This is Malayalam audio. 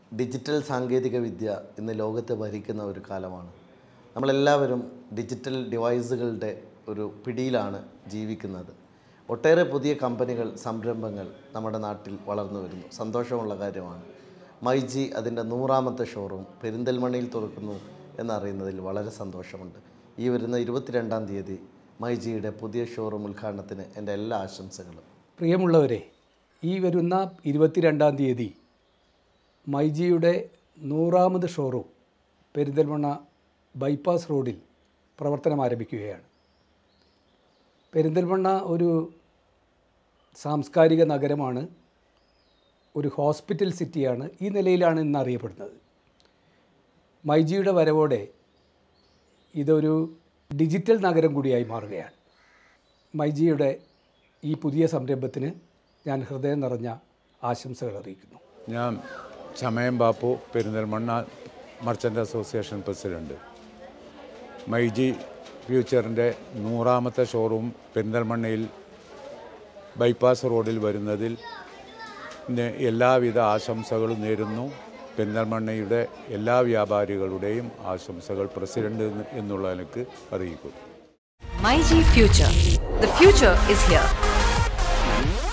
ഡിജിറ്റൽ സാങ്കേതിക വിദ്യ ഇന്ന് ലോകത്തെ ഭരിക്കുന്ന ഒരു കാലമാണ് നമ്മളെല്ലാവരും ഡിജിറ്റൽ ഡിവൈസുകളുടെ ഒരു പിടിയിലാണ് ജീവിക്കുന്നത് ഒട്ടേറെ പുതിയ കമ്പനികൾ സംരംഭങ്ങൾ നമ്മുടെ നാട്ടിൽ വളർന്നു വരുന്നു സന്തോഷമുള്ള കാര്യമാണ് മൈജി അതിൻ്റെ നൂറാമത്തെ ഷോറൂം പെരിന്തൽമണ്ണയിൽ തുറക്കുന്നു എന്നറിയുന്നതിൽ വളരെ സന്തോഷമുണ്ട് ഈ വരുന്ന ഇരുപത്തിരണ്ടാം തീയതി മൈജിയുടെ പുതിയ ഷോറൂം ഉദ്ഘാടനത്തിന് എൻ്റെ എല്ലാ ആശംസകളും പ്രിയമുള്ളവരെ ഈ വരുന്ന ഇരുപത്തിരണ്ടാം തീയതി മൈജിയുടെ നൂറാമത് ഷോറൂം പെരിന്തൽമണ്ണ ബൈപ്പാസ് റോഡിൽ പ്രവർത്തനം ആരംഭിക്കുകയാണ് പെരിന്തൽമണ്ണ ഒരു സാംസ്കാരിക നഗരമാണ് ഒരു ഹോസ്പിറ്റൽ സിറ്റിയാണ് ഈ നിലയിലാണ് ഇന്ന് അറിയപ്പെടുന്നത് മൈജിയുടെ വരവോടെ ഇതൊരു ഡിജിറ്റൽ നഗരം കൂടിയായി മാറുകയാണ് മൈജിയുടെ ഈ പുതിയ സംരംഭത്തിന് ഞാൻ ഹൃദയം നിറഞ്ഞ ആശംസകൾ അറിയിക്കുന്നു ഞാൻ Chamayam Bappu Perinthalmanna merchant association president myG ഫ്യൂച്ചറിൻ്റെ നൂറാമത്തെ ഷോറൂം പെരിന്തൽമണ്ണയിൽ ബൈപ്പാസ് റോഡിൽ വരുന്നതിൽ ന് എല്ലാവിധ ആശംസകളും നേരുന്നു പെരിന്തൽമണ്ണയുടെ എല്ലാ വ്യാപാരികളുടെയും ആശംസകൾ പ്രസിഡന്റ് എന്ന് എന്നുള്ള എനിക്ക് അറിയിക്കുന്നു MyG Future. The future is here.